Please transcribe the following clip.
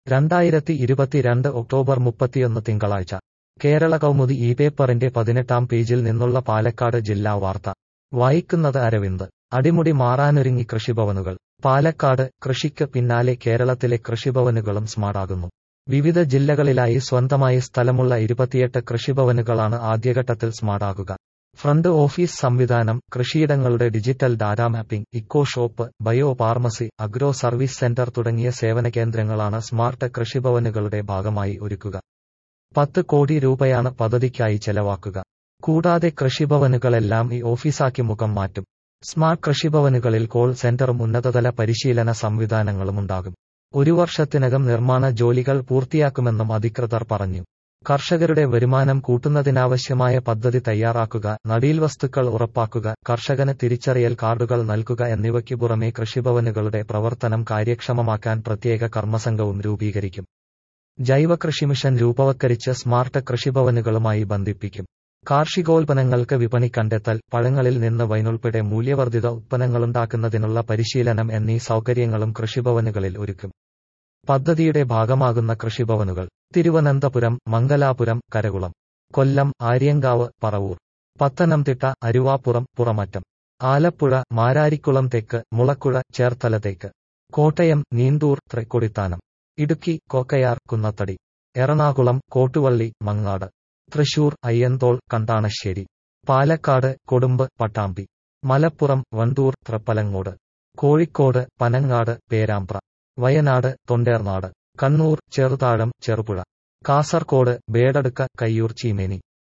രണ്ടായിരത്തി ഇരുപത്തിരണ്ട് ഒക്ടോബർ മുപ്പത്തിയൊന്ന് തിങ്കളാഴ്ച കേരള കൗമുദി ഈ പേപ്പറിന്റെ പതിനെട്ടാം പേജിൽ നിന്നുള്ള പാലക്കാട് ജില്ലാ വാർത്ത വായിക്കുന്നത് അരവിന്ദ് അടിമുടി മാറാനൊരുങ്ങി കൃഷിഭവനുകൾ പാലക്കാട് കൃഷിക്ക് പിന്നാലെ കേരളത്തിലെ കൃഷിഭവനുകളും സ്മാർട്ടാകുന്നു വിവിധ ജില്ലകളിലായി സ്വന്തമായി സ്ഥലമുള്ള ഇരുപത്തിയെട്ട് കൃഷിഭവനുകളാണ് ആദ്യഘട്ടത്തിൽ സ്മാർട്ടാകുക ഫ്രണ്ട് ഓഫീസ് സംവിധാനം കൃഷിയിടങ്ങളുടെ digital data mapping eco shop bio pharmacy agro service centre തുടങ്ങിയ സേവന കേന്ദ്രങ്ങളാണ് സ്മാർട്ട് കൃഷിഭവനുകളുടെ ഭാഗമായി ഒരുക്കുക പത്ത് കോടി രൂപയാണ് പദ്ധതിക്കായി ചെലവാക്കുക കൂടാതെ കൃഷിഭവനുകളെല്ലാം ഈ ഓഫീസാക്കി മുഖം മാറ്റും സ്മാർട്ട് കൃഷിഭവനുകളിൽ കോൾ സെന്ററും ഉന്നതതല പരിശീലന സംവിധാനങ്ങളും ഉണ്ടാകും ഒരു വർഷത്തിനകം നിർമ്മാണ ജോലികൾ പൂർത്തിയാക്കുമെന്നും അധികൃതർ പറഞ്ഞു കർഷകരുടെ വരുമാനം കൂട്ടുന്നതിനാവശ്യമായ പദ്ധതി തയ്യാറാക്കുക നടീൽ വസ്തുക്കൾ ഉറപ്പാക്കുക കർഷകന് തിരിച്ചറിയൽ കാർഡുകൾ നൽകുക എന്നിവയ്ക്കു പുറമെ കൃഷിഭവനുകളുടെ പ്രവർത്തനം കാര്യക്ഷമമാക്കാൻ പ്രത്യേക കർമ്മസംഘവും രൂപീകരിക്കും ജൈവ കൃഷി മിഷൻ രൂപവത്കരിച്ച് സ്മാർട്ട് കൃഷിഭവനുകളുമായി ബന്ധിപ്പിക്കും കാർഷികോൽപ്പന്നങ്ങൾക്ക് വിപണി കണ്ടെത്തൽ പഴങ്ങളിൽ നിന്ന് വൈനുൾപ്പെടെ മൂല്യവർദ്ധിത ഉത്പന്നങ്ങളുണ്ടാക്കുന്നതിനുള്ള പരിശീലനം എന്നീ സൗകര്യങ്ങളും കൃഷിഭവനുകളിൽ ഒരുക്കും പദ്ധതിയുടെ ഭാഗമാകുന്ന കൃഷിഭവനുകൾ തിരുവനന്തപുരം മംഗലാപുരം കരകുളം കൊല്ലം ആര്യങ്കാവ് പറവൂർ പത്തനംതിട്ട അരുവാപ്പുറം പുറമറ്റം ആലപ്പുഴ മാരാരിക്കുളം തെക്ക് മുളക്കുഴ ചേർത്തല തെക്ക് കോട്ടയം നീന്തൂർ തൃക്കൊടിത്താനം ഇടുക്കി കോക്കയാർ കുന്നത്തടി എറണാകുളം കോട്ടുവള്ളി മങ്ങാട് തൃശൂർ അയ്യന്തോൾ കണ്ടാണശ്ശേരി പാലക്കാട് കൊടുമ്പ് പട്ടാമ്പി മലപ്പുറം വണ്ടൂർ തൃപ്പലങ്ങോട് കോഴിക്കോട് പനങ്ങാട് പേരാമ്പ്ര വയനാട് തൊണ്ടേർനാട് കണ്ണൂർ ചെറുതാഴം ചെറുപുഴ കാസർകോട് ബേഡടുക്ക കയ്യൂർ ചീമേനി